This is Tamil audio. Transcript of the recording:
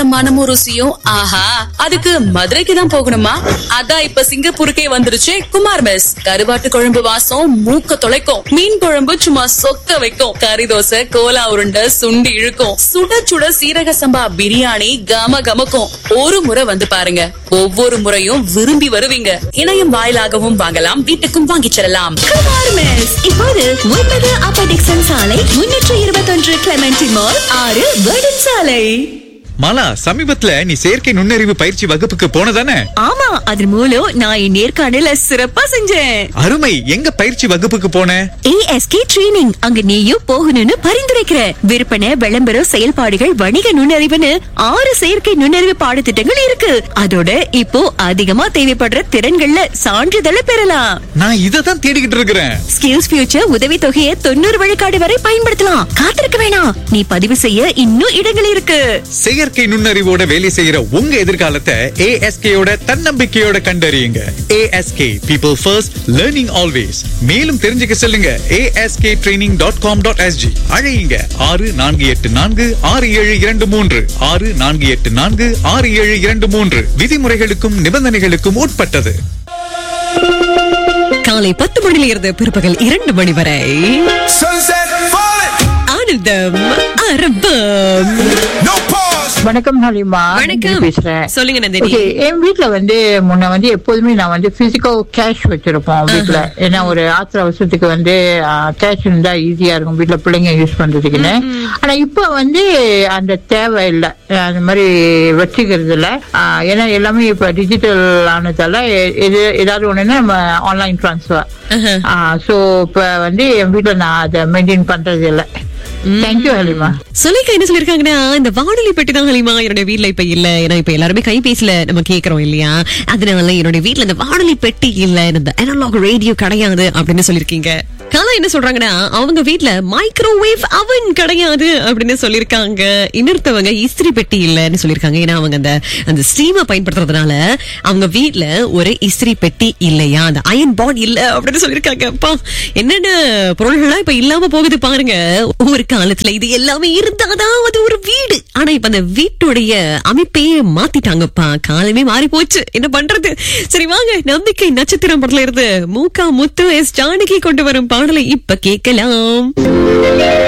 மனமும் ருசியும் ஆஹா அதுக்கு மதுரைக்கு தான் போகணுமா அதான் இப்ப சிங்கப்பூருக்கே வந்துருச்சு குமார் மெஸ் கருவாட்டு குழம்பு வாசம் மூக்க தொலைக்கும் மீன் குழம்பு சும்மா சொக்க வைக்கும் கறி தோசை கோலா உருண்டை சுண்டி இழுக்கும் சுட சுட சீரக சம்பா பிரியாணி கம கமக்கும் ஒரு முறை வந்து பாருங்க ஒவ்வொரு முறையும் விரும்பி வருவீங்க இணையம் வாயிலாகவும் வாங்கலாம் வீட்டுக்கும் வாங்கிச் செல்லலாம் குமார் மெஸ் இப்போது ஒன்பது அப்பர் டிக்சன் சாலை முன்னூற்று இருபத்தொன்று கிளமெண்டி மால் ஆறு வேர்டன் சாலை மாலா சமீபத்துல நீ செயற்கை நுண்ணறிவு பயிற்சி வகுப்புக்கு போனதானே ஆமா அதன் மூலம் நான் என் நேர்காணல சிறப்பா செஞ்சேன் அருமை எங்க பயிற்சி வகுப்புக்கு போன ஏஎஸ்கே ட்ரெய்னிங் அங்க நீயும் போகணும்னு பரிந்துரைக்கிற விற்பனை விளம்பரம் செயல்பாடுகள் வணிக நுண்ணறிவுன்னு ஆறு செயற்கை நுண்ணறிவு பாடத்திட்டங்கள் இருக்கு அதோட இப்போ அதிகமா தேவைப்படுற திறன்கள்ல சான்றிதழை பெறலாம் நான் இதை தான் தேடிக்கிட்டு இருக்கிறேன் ஸ்கில்ஸ் ஃபியூச்சர் உதவி தொகையை தொண்ணூறு விழுக்காடு வரை பயன்படுத்தலாம் காத்திருக்க வேணாம் நீ பதிவு செய்ய இன்னும் இடங்கள் இருக்கு செயற்கை நுண்ணறிவோட வேலை செய்யற உங்க எதிர்காலத்தை ஏஎஸ்கேயோட தன்னம்பிக்கையோட கண்டறியுங்க ASK people first learning always மேலும் தெரிஞ்சுக்க செல்லுங்க ASK training dot com dot SG அழையுங்க ஆறு நான்கு எட்டு நான்கு ஆறு ஏழு இரண்டு மூன்று ஆறு நான்கு எட்டு நான்கு ஆறு ஏழு இரண்டு மூன்று விதிமுறைகளுக்கும் நிபந்தனைகளுக்கும் உட்பட்டது காலை பத்து மணியில இருந்து பிற்பகல் இரண்டு மணி வரை Sunset falling, ஆனந்தம் அரபம் no pause. வணக்கம் ஹலிமா வணக்கம். நந்தினி பேசுறேன் சொல்லுங்க நந்தினி. Okay, என் வீட்ல வந்து முன்ன வந்து எப்போதுமே நான் வந்து பிசிக்கல் கேஷ் வச்சிருப்போம் வீட்ல ஏன்னா ஒரு ஆத்திர அவசரத்துக்கு வந்து கேஷ் இருந்தா ஈஸியா இருக்கும் வீட்ல பிள்ளைங்க யூஸ் பண்றதுக்குன்னு ஆனா இப்ப வந்து அந்த தேவை இல்லை அந்த மாதிரி வச்சுக்கிறது இல்ல ஆஹ், ஏன்னா எல்லாமே இப்ப டிஜிட்டல் ஆனதால எ- எது ஏதாவது ஒண்ணுன்னா நம்ம ஆன்லைன் டிரான்ஸ்ஃபர் சோ இப்ப வந்து என் வீட்ல நான் அதை மெயின்டைன் பண்றது இல்லை தேங்க்யூ ஹலிமா சொல்லிக்க என்ன சொல்லிருக்காங்கன்னா இந்த வானொலி பெட்டி தான் ஹலிமா என்னுடைய வீட்ல இப்ப இல்ல ஏன்னா இப்ப எல்லாருமே கைபேசியில நம்ம கேக்குறோம் இல்லையா அதனால என்னுடைய வீட்ல இந்த வானொலி பெட்டி இல்ல இந்த அனலாக் ரேடியோ கிடையாது அப்படின்னு சொல்லிருக்கீங்க கலா என்ன சொல்றாங்கன்னா அவங்க வீட்ல மைக்ரோவேவ் அவன் கிடையாது அப்படின்னு சொல்லிருக்காங்க இன்னொருத்தவங்க இஸ்திரி பெட்டி இல்லன்னு சொல்லிருக்காங்க ஏன்னா அவங்க அந்த அந்த ஸ்டீமை பயன்படுத்துறதுனால அவங்க வீட்ல ஒரு இஸ்திரி பெட்டி இல்லையா அந்த அயன் பாண்ட் இல்ல அப்படின்னு சொல்லிருக்காங்க அப்பா என்னென்ன பொருள்கள்லாம் இப்ப இல்லாம போகுது பாருங்க ஒரு காலத்துல இது எல்லாமே இருந்தாதான் அது ஒரு வீடு ஆனா இப்ப அந்த வீட்டுடைய அமைப்பையே மாத்திட்டாங்கப்பா காலமே மாறி போச்சு என்ன பண்றது சரி வாங்க நம்பிக்கை நட்சத்திரம் படத்துல இருந்து மூக்கா முத்து எஸ் ஜானகி கொண்டு வரும் பாடலை இப்ப கேட்கலாம்